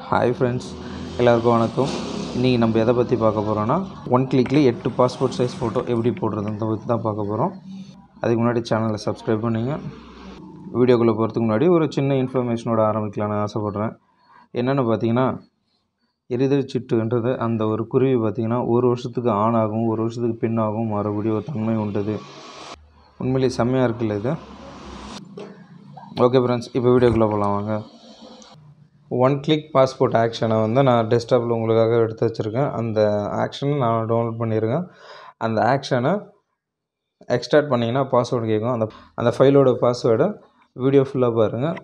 hi friends எல்லாருக்கும் வணக்கம் இன்றைக்கி நம்ம எதை பற்றி பார்க்க போகிறோன்னா ஒன் கிளிக்லேயே எட்டு பாஸ்போர்ட் சைஸ் ஃபோட்டோ எப்படி போடுறதுன்றத பற்றி தான் பார்க்க போகிறோம் அதுக்கு முன்னாடி சேனலை சப்ஸ்கிரைப் பண்ணிங்க வீடியோக்குள்ளே போகிறதுக்கு முன்னாடி ஒரு சின்ன இன்ஃபர்மேஷனோட ஆரம்பிக்கலாம்னு ஆசைப்பட்றேன் என்னென்னு பார்த்தீங்கன்னா எரிதல் சிட்டுன்றது அந்த ஒரு குருவி பார்த்திங்கன்னா ஒரு வருஷத்துக்கு ஆண் ஆகும் ஒரு வருஷத்துக்கு பெண் ஆகும் மாறக்கூடிய ஒரு தன்மை உண்டது உண்மையிலேயே செம்மையாக இருக்குல்ல இது ஓகே ஃப்ரெண்ட்ஸ் இப்போ வீடியோக்குள்ளே போகலாம் வாங்க ஒன் கிளிக் பாஸ்போர்ட் ஆக்ஷனை வந்து நான் டெஸ்க்டாப்பில் உங்களுக்காக எடுத்து வச்சுருக்கேன் அந்த ஆக்ஷனை நான் டவுன்லோட் பண்ணியிருக்கேன் அந்த ஆக்ஷனை எக்ஸ்ட்ராக்ட் பண்ணிங்கன்னா பாஸ்வேர்டு கேட்கும் அந்த அந்த ஃபைலோட பாஸ்வேர்டை வீடியோ ஃபுல்லாக பாருங்கள்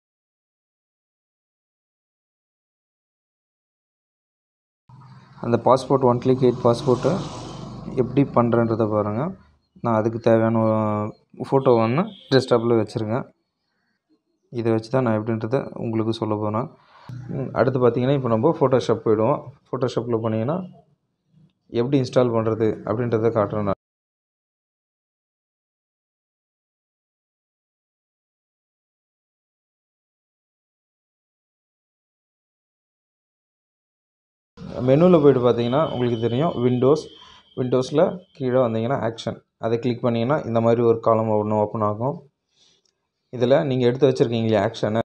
அந்த பாஸ்போர்ட் ஒன் கிளிக் எயிட் பாஸ்போர்ட்டை எப்படி பண்ணுறன்றதை பாருங்கள் நான் அதுக்கு தேவையான ஃபோட்டோ வந்து டெஸ்க்டாப்பில் வச்சுருக்கேன் இதை வச்சு தான் நான் எப்படின்றத உங்களுக்கு சொல்ல போகிறேன் அடுத்து பார்த்தீங்கன்னா இப்போ நம்ம ஃபோட்டோஷாப் போயிடுவோம் ஃபோட்டோஷாப்பில் பண்ணிங்கன்னா எப்படி இன்ஸ்டால் பண்ணுறது அப்படின்றத காட்டுறேன் நான் மெனுவில் போய்ட்டு பார்த்தீங்கன்னா உங்களுக்கு தெரியும் விண்டோஸ் விண்டோஸில் கீழே வந்தீங்கன்னா ஆக்ஷன் அதை கிளிக் பண்ணிங்கன்னா இந்த மாதிரி ஒரு காலம் ஒன்று ஓப்பன் ஆகும் இதில் நீங்கள் எடுத்து வச்சுருக்கீங்களே ஆக்ஷனை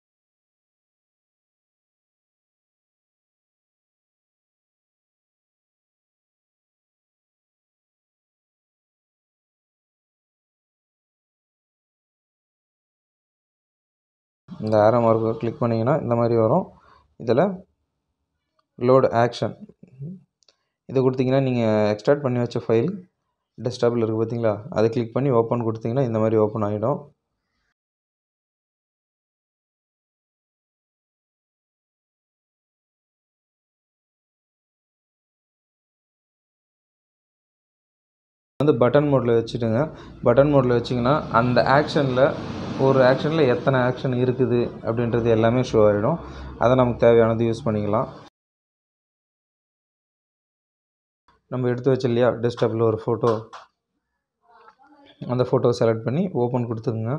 இந்த ஆரோ மார்க்கை கிளிக் பண்ணிங்கன்னா இந்த மாதிரி வரும் இதில் லோடு ஆக்ஷன் இதை கொடுத்தீங்கன்னா நீங்கள் எக்ஸ்ட்ராக்ட் பண்ணி வச்ச ஃபைல் டெஸ்க்டாப்பில் இருக்குது பார்த்தீங்களா அதை கிளிக் பண்ணி ஓப்பன் கொடுத்தீங்கன்னா இந்த மாதிரி ஓப்பன் ஆகிடும் வந்து பட்டன் மோடில் வச்சுடுங்க பட்டன் மோடில் வச்சிங்கன்னா அந்த ஆக்ஷனில் ஒரு ஆக்ஷனில் எத்தனை ஆக்ஷன் இருக்குது அப்படின்றது எல்லாமே ஷோ ஆகிடும் அதை நமக்கு தேவையானது யூஸ் பண்ணிக்கலாம் நம்ம எடுத்து வச்சு இல்லையா டெஸ்க்டாப்பில் ஒரு ஃபோட்டோ அந்த ஃபோட்டோவை செலக்ட் பண்ணி ஓப்பன் கொடுத்துக்குங்க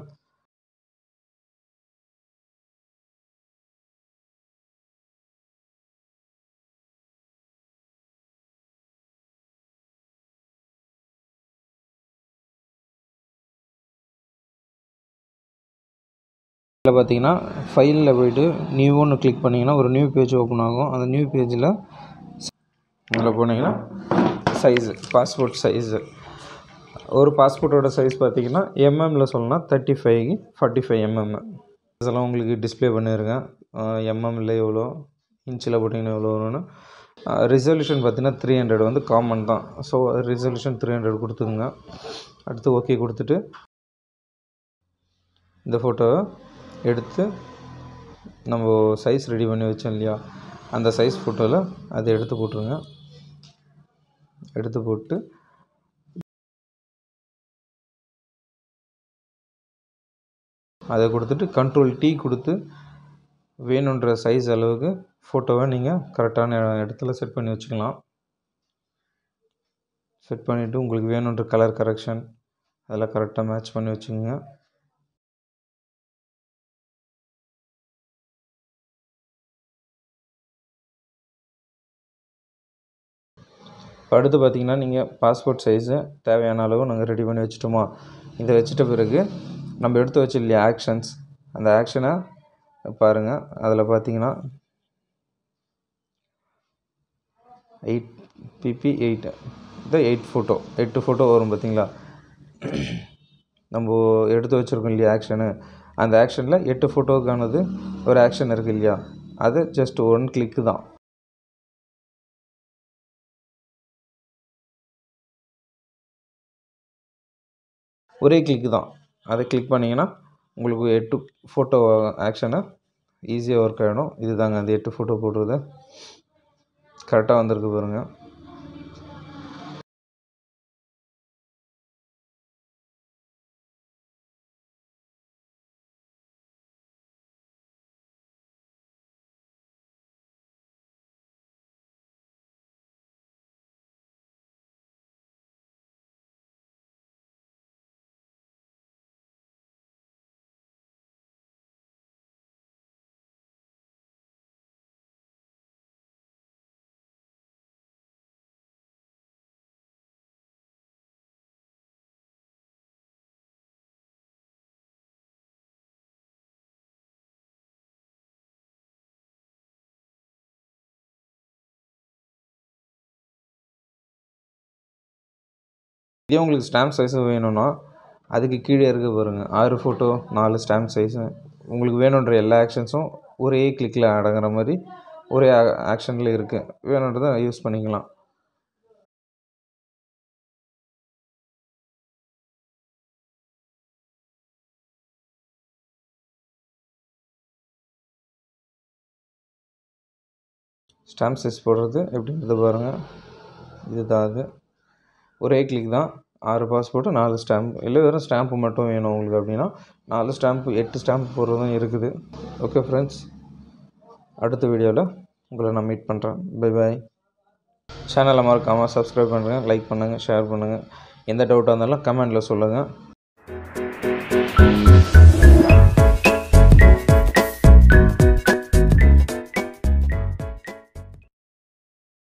இதில் பார்த்தீங்கன்னா ஃபைலில் போய்ட்டு நியூன்னு கிளிக் பண்ணிங்கன்னா ஒரு நியூ பேஜ் ஓப்பன் ஆகும் அந்த நியூ பேஜில் அதில் போனீங்கன்னா சைஸு பாஸ்போர்ட் சைஸு ஒரு பாஸ்போர்ட்டோட சைஸ் பார்த்தீங்கன்னா எம்எம்மில் சொல்லணும்னா thirty five forty five MM இதெல்லாம் உங்களுக்கு டிஸ்பிளே பண்ணியிருக்கேன் எம்எம்மில் எவ்வளோ இன்ச்சில் போட்டிங்கன்னா எவ்வளோ வரும்னு ரிசல்யூஷன் பார்த்தீங்கன்னா த்ரீ ஹண்ட்ரட் வந்து காமன் தான் ஸோ ரிசல்யூஷன் த்ரீ ஹண்ட்ரட் கொடுத்துக்குங்க அடுத்து ஓகே கொடுத்துட்டு இந்த ஃபோட்டோவை எடுத்து நம்ம சைஸ் ரெடி பண்ணி வச்சோம் இல்லையா அந்த சைஸ் ஃபோட்டோவில் அதை எடுத்து போட்டுருங்க எடுத்து போட்டு அதை கொடுத்துட்டு கண்ட்ரோல் டீ கொடுத்து வேணுன்ற சைஸ் அளவுக்கு ஃபோட்டோவை நீங்கள் கரெக்டான இடத்துல செட் பண்ணி வச்சுக்கலாம் செட் பண்ணிவிட்டு உங்களுக்கு வேணுன்ற கலர் கரெக்ஷன் அதெல்லாம் கரெக்டாக மேட்ச் பண்ணி வச்சுக்கோங்க இப்போ அடுத்து பார்த்தீங்கன்னா நீங்கள் பாஸ்போர்ட் சைஸு தேவையான அளவு நாங்கள் ரெடி பண்ணி வச்சுட்டோமா இதை வச்சுட்ட பிறகு நம்ம எடுத்து வச்சு இல்லையா ஆக்ஷன்ஸ் அந்த ஆக்ஷனை பாருங்கள் அதில் பார்த்தீங்கன்னா எயிட் பிபி எயிட் இது எயிட் ஃபோட்டோ எட்டு ஃபோட்டோ வரும் பார்த்தீங்களா நம்ம எடுத்து வச்சுருக்கோம் இல்லையா ஆக்ஷனு அந்த ஆக்ஷனில் எட்டு ஃபோட்டோவுக்கானது ஒரு ஆக்ஷன் இருக்குது இல்லையா அது ஜஸ்ட் ஒன் கிளிக்கு தான் ஒரே கிளிக்கு தான் அதை கிளிக் பண்ணிங்கன்னா உங்களுக்கு எட்டு ஃபோட்டோ ஆக்ஷனை ஈஸியாக ஒர்க் ஆகிடும் இது தாங்க அந்த எட்டு ஃபோட்டோ போடுறது கரெக்டாக வந்திருக்கு பாருங்கள் இதே உங்களுக்கு ஸ்டாம்ப் சைஸு வேணும்னா அதுக்கு கீழே இருக்க பாருங்கள் ஆறு ஃபோட்டோ நாலு ஸ்டாம்ப் சைஸு உங்களுக்கு வேணுன்ற எல்லா ஆக்ஷன்ஸும் ஒரே கிளிக்கில் அடங்குற மாதிரி ஒரே ஆக்ஷனில் இருக்குது வேணுன்றதை யூஸ் பண்ணிக்கலாம் ஸ்டாம்ப் சைஸ் போடுறது எப்படின்றது பாருங்கள் இதுதான் அது ஒரே கிளிக் தான் ஆறு பாஸ்போர்ட்டு நாலு ஸ்டாம்ப் இல்லை வெறும் ஸ்டாம்ப்பு மட்டும் வேணும் உங்களுக்கு அப்படின்னா நாலு ஸ்டாம்ப்பு எட்டு ஸ்டாம்ப் போடுறதும் இருக்குது ஓகே ஃப்ரெண்ட்ஸ் அடுத்த வீடியோவில் உங்களை நான் மீட் பண்ணுறேன் பை பாய் சேனலை மறக்காமல் சப்ஸ்கிரைப் பண்ணுங்கள் லைக் பண்ணுங்கள் ஷேர் பண்ணுங்கள் எந்த டவுட்டாக இருந்தாலும் கமெண்டில் சொல்லுங்கள்